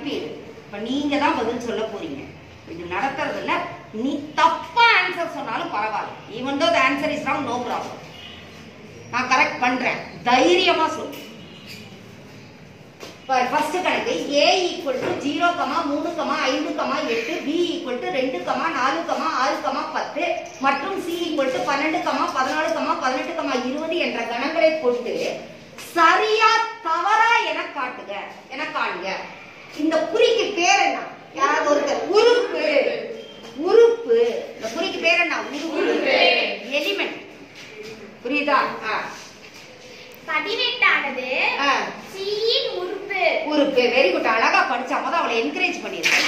மதிப்பீடு இப்ப நீங்க தான் பதில் சொல்ல போறீங்க இது நடத்துறதுல நீ தப்பா ஆன்சர் சொன்னாலும் பரவாயில்ல even though the answer is wrong no problem நான் கரெக்ட் பண்றேன் தைரியமா சொல்லு ஃபர்ஸ்ட் கணக்கு A equal to zero comma மூணு கமா ஐந்து கமா எட்டு பி ஈக்குவல் டு ரெண்டு கமா நாலு கமா ஆறு கமா பத்து மற்றும் சி ஈக்குவல் டு பன்னெண்டு கமா பதினாலு கமா பதினெட்டு கமா இருபது என்ற கணங்களை கொண்டு சரியா தவறா என காட்டுக என காணுங்க இந்த குறிக்கு பேர் என்ன யாராவது ஒருத்தர் உறுப்பு உறுப்பு இந்த குறிக்கு பேர் என்ன உறுப்பு எலிமெண்ட் புரியுதா ஆ. பதினெட்டானது ஆ. சியின் உறுப்பு உறுப்பு வெரி குட் அழகா படிச்சா முத அவளை என்கரேஜ் பண்ணிருக்கேன்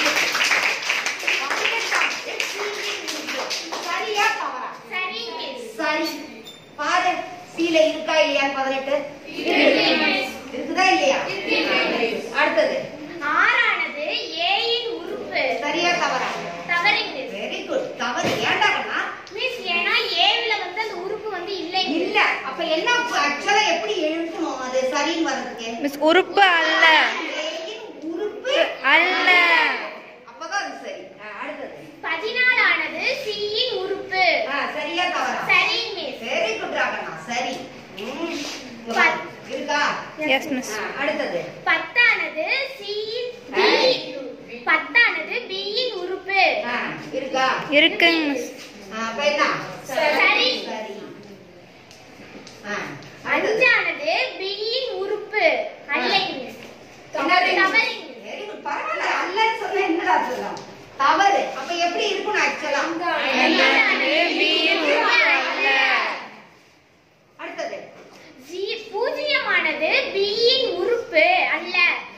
சரியா தவறா சரி மிஸ் சரி பாரு சீல இருக்கா இல்லையான்னு பதினெட்டு இருக்கு, miss. இருக்குதா இல்லையா Very good. அடுத்தது ஆறானது ஏயின் உறுப்பு சரியா தவறா தவறு மிஸ் வெரி குட் தவறு ஏன்டா கண்ணா மிஸ் ஏன்னா ஏவில வந்து அந்த உறுப்பு வந்து இல்லை இல்ல அப்ப என்ன ஆக்சுவலா எப்படி எழுதணும் அது சரின்னு வர்றதுக்கு மிஸ் உறுப்பு அல்ல ஏயின் உறுப்பு அல்ல அப்பதான் அது சரி ஆ, அடுத்தது பதினாலானது சியின் உறுப்பு ஆ, சரியா தவறா சரி மிஸ் வெரி குட் ராகண்ணா சரி ம். பத்- இருக்கா எஸ் மிஸ் ஆ, அடுத்தது பத்தானது சியின் ஆ. பத்தானது பியின் உறுப்பு ஆ, இருக்கா இருக்குங்க மிஸ் ஆ, அப்ப என்ன சரி. சரி ஆ, அடுத்தது. அஞ்சானது பியின் உறுப்பு அல்லை மிஸ் என்னது? தவறு Very good. பரவாயில்ல அல்லன்னு சொன்னா என்னடா சொல்லலாம் தவறு அப்ப எப்படி இருக்கணும் ஆக்சுவலா அஞ்சானது பியின் உறுப்பு அல்ல அடுத்தது ஜி- பூஜ்ஜியமானது பியின் உறுப்பு அல்ல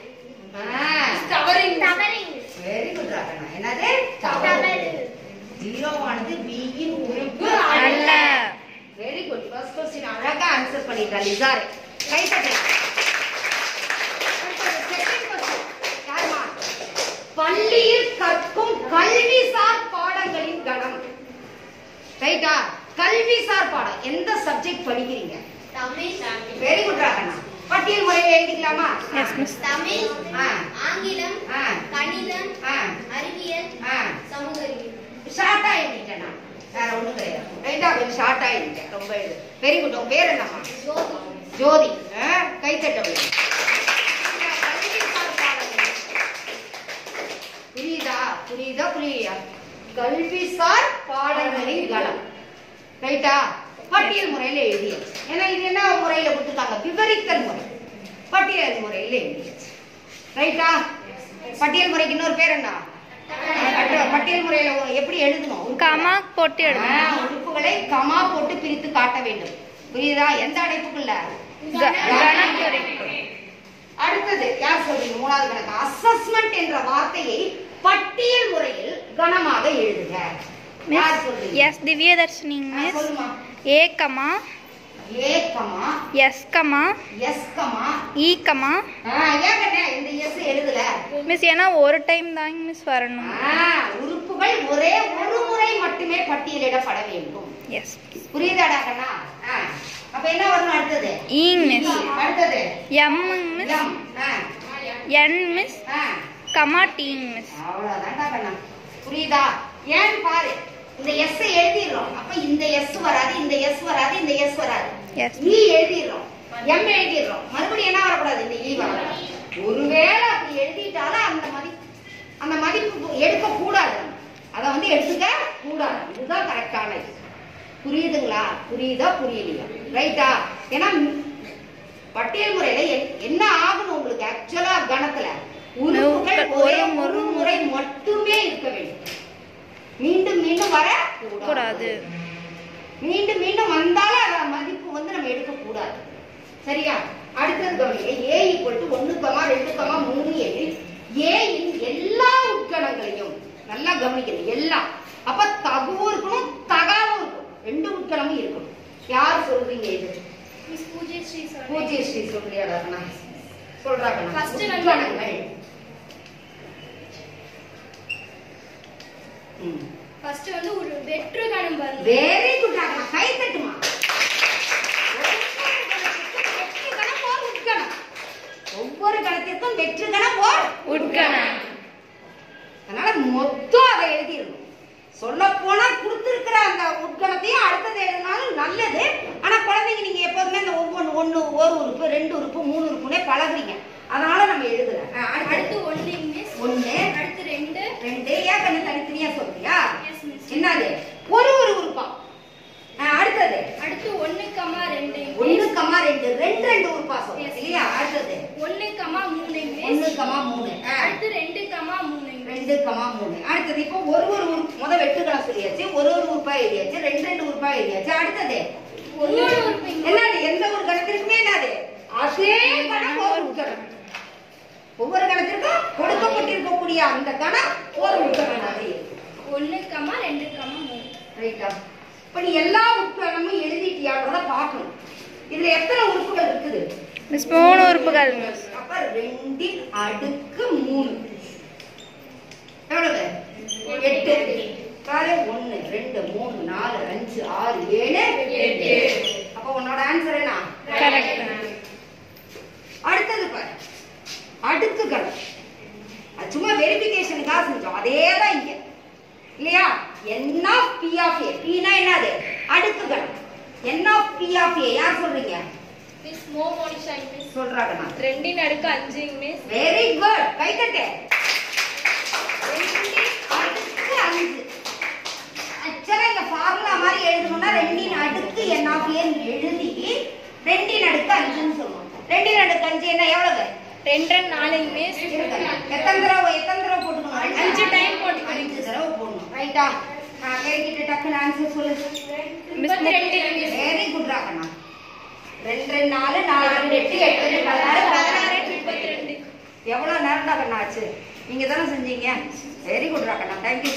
தவறு தவறு மிஸ் வெரி குட் ராகண்ணா என்னது தவறு ஜீரோவானது பியின் உறுப்பு அல்ல வெரி குட் ஃபர்ஸ்ட் கொஸ்டின் அழகா ஆன்சர் பண்ணிட்டா லிசாரே கை தட்டலாம் பள்ளியில் கற்கும் கல்விசார் பாடங்களின் கணம் ரைட்டா கல்விசார் பாடம் எந்த சப்ஜெக்ட் படிக்கிறீங்க தமிழ் வெரி குட் ராகண்ணா பட்டியல் முறையில் எழுதிக்கலாமா எஸ் மிஸ் தமிழ் ஆ ஆங்கிலம் ஆ கணிதம் ஆ அறிவியல் ஆ சமூக அறிவியல் ஷார்ட்டா எழுதிட்டேன் நான் வேற ஒண்ணும் கிடையாது ரைட்டா கொஞ்சம் ஷார்ட்டா எழுதிட்டேன் ரொம்ப எழுது வெரி குட் உன் பேர் என்னம்மா ஜோதி ஆ, கைத்தட்டவில்லை புரியுதா புரியுதா புரியுதா கல்விசார் பாடங்களின் கலம் ரைட்டா பட்டியல் முறையில எழுதியாச்சு ஏன்னா இது என்ன முறையில கொடுத்துருக்காங்க விவரித்தல் முறை பட்டியல் முறையில எழுதியாச்சு ரைட்டா பட்டியல் முறைக்கு இன்னொரு பேர் என்ன பட்ட- பட்டியல் முறையில எப்படி எழுதணும் கமா போட்டு ஆ, எடுக்கணும் உறுப்புகளை கமா போட்டு பிரித்து காட்ட வேண்டும் புரியுதா எந்த அடைப்புக்குள்ள க- கணக்குறிப்பு அடுத்தது யார் சொல்றீங்க மூணாவது கணக்கு அசஸ்மெண்ட் என்ற வார்த்தையை பட்டியல் முறையில் கனமாக எழுதுக யார் சொல்றீங்க எஸ் திவ்யதர்ஷினிங் ஆ, மிஸ் சொல்லுமா A comma A comma S comma S comma E comma ஆ, ஏங்கண்ணே இந்த எஸ் எழுதல மிஸ் ஏன்னா ஒரு டைம் தாங்க மிஸ் வரணும் ஆ, உறுப்புகள் ஒரே ஒரு முறை மட்டுமே பட்டியலிடப்பட வேண்டும் எஸ் புரியுதாடா கண்ணா ஆ, அப்ப என்ன வரணும் அடுத்தது ஈங் மிஸ் அடுத்தது எம்முங்க மிஸ் எம் ஆ, என் மிஸ் ஆ. கமா டீங் மிஸ் அவ்வளவுதான்டா கண்ணா புரியுதா ஏன்னு பாரு இந்த எஸ் எழுதிடுறோம் அப்ப இந்த எஸ் வராது இந்த எஸ் வராது இந்த எஸ் வராது எஸ் ஈ எழுதிடுறோம் எம் எழுதிடுறோம் மறுபடியும் என்ன வரக்கூடாது இந்த ஈ வரக்கூடாது ஒருவேளை அப்படி எழுதிட்டாலும் அந்த மதிப்பு அந்த மதிப்பு எடுக்க கூடாது நம்ம. அதை வந்து எடுத்துக்க கூடாது இதுதான் கரெக்டான இது புரியுதுங்களா புரியுதா புரியலையா ரைட்டா ஏன்னா பட்டியல் முறையில என்- என்ன ஆகணும் உங்களுக்கு ஆக்சுவலா கணத்துல உறுப்புகள் ஒரே ஒரு முறை மட்டுமே இருக்க வேண்டும் மீண்டும் மீண்டும் வர கூடாது மீண்டும் மீண்டும் வந்தாலும் அத மதிப்பு வந்து நம்ம எடுக்க கூடாது சரியா அடுத்தது கவனிங்க ஏ ஈக்குவல் டு ஒன்னு கமா ரெண்டு கமா மூணு எனில் ஏ இன் எல்லா உட்கணங்களையும் நல்லா கவனிக்கணும் எல்லாம் அப்ப தகுவும் இருக்கணும் தகாவும் இருக்கணும் ரெண்டு உட்கணமும் இருக்கணும் யார் சொல்றீங்க இது மிஸ் பூஜ்ய ஸ்ரீ சொல்றேன் பூஜ்ய ஸ்ரீ சொல்றியாடா சொல்றாங்க First வந்து- உட்கணங்கள் ம் ஃபர்ஸ்ட் வந்து ஒரு வெற்று கணம் வந்து வெரி குட் ராகமா கை தட்டுமா ஒவ்வொரு கணத்திற்கும் வெற்று கணம் ஓர் உட்கணம் எழுதிடணும் சொல்ல போனா கொடுத்துருக்கிற அந்த உட்கணத்தையும் அடுத்தது எழுதினாலும் நல்லது ஆனா குழந்தைங்க நீங்க எப்போதுமே இந்த ஒவ்வொன்று ஒன்று ஒரு உறுப்பு ரெண்டு உறுப்பு மூணு உறுப்புனே பழகுறீங்க அதனால நம்ம எழுதுறேன் ஆ, அடுத்து அடுத்து ஒன்னு மிஸ் ஒண்ணு அடுத்து ரெண்டு ரெண்டு ஏன் கண்ணு தனித்தனியா சொல்றியா எஸ் மிஸ் என்னது ஒரு ஒரு உறுப்பா ஆ, அடுத்தது அடுத்து ஒன்னு கமா ரெண்டு ஒண்ணு கமா ரெண்டு ரெண்டு ரெண்டு உறுப்பா சொல்ற இல்லையா அடுத்தது ஒன்னு கமா மூணு ஒண்ணு மிஸ் கமா மூணு ஆ, அடுத்து ரெண்டு கமா மூணு மிஸ் ரெண்டு கமா மூணு அடுத்தது இப்போ ஒரு ஒரு உறுப்பு முத வெட்டுக்கணம் சொல்லியாச்சு ஒரு ஒரு உறுப்பா எழுதியாச்சு ரெண்டு ரெண்டு உறுப்பா எழுதியாச்சு அடுத்தது மூணு உறுப்பு இங்க. என்னது எந்த ஒரு கணத்திற்குமே என்னது அதே கணம் ஒரு உட்கணம் ஒவ்வொரு கணத்திற்கும் கொடுக்கப்பட்டிருக்கக்கூடிய அந்த கணம் ஒரு உட்கணம் அது ஒன்னு கமா ரெண்டு கமா மூணு ரைட்டா இப்ப நீ எல்லா உட்கணமும் எழுதிட்டியான்றத பார்க்கணும் இதுல எத்தனை உறுப்புகள் இருக்குது மிஸ் மூணு உறுப்புகள் மிஸ் அப்ப ரெண்டின் அடுக்கு மூணு எவ்வளவு எட்டு பாரு ஒண்ணு ரெண்டு மூணு நாலு அஞ்சு ஆறு ஏழு எட்டு அப்ப உன்னோட ஆன்சர் என்ன கரெக்ட் அடுத்தது பாரு அடுக்குகள் அது சும்மா வெரிஃபிகேஷனுக்காக செஞ்சோம் அதே தான் இங்க இல்லையா என்ன பி ஆஃப் ஏ பினா என்னது அடுக்குகள் என்ன பி ஆஃப் ஏ யார் சொல்றீங்க மிஸ் மோ மோனிஷா மிஸ் சொல்றாங்க நான் ரெண்டின் அடுக்கு அஞ்சு மிஸ் வெரி குட் கை தட்டு ரெண்டின் அடுக்கு அஞ்சு ஆக்சுவலா இந்த ஃபார்முலா மாதிரி எழுதணும்னா ரெண்டின் அடுக்கு என்ன ஆஃப் ஏன்னு எழுதி ரெண்டின் அடுக்கு அஞ்சுன்னு சொல்லுவோம் ரெண்டின் அடுக்கு அஞ்சு என்ன எவ்வளவு ரெண்டு நாலு மிஸ் இருக்கு. எத்தனை தடவை எத்தனை தடவை போட்டுக்கணும் அஞ்சு time போட்டுக்கணும். அஞ்சு தடவை போடணும் ரைட்டா கிடைக்கிட்ட டக்குன்னு ஆன்சர் சொல்லு முப்பத்தி ரெண்டு மிஸ் வெரி குட் ராகண்ணா ரெண்டு ரெண்டு நாலு நாலு ரெண்டு எட்டு எட்டு ரெண்டு பதினாறு பதினாறு முப்பத்தி ரெண்டு எவ்வளவு நேரம் கண்ணா ஆச்சு நீங்க தானே செஞ்சீங்க வெரி குட் ராகண்ணா தேங்க்யூ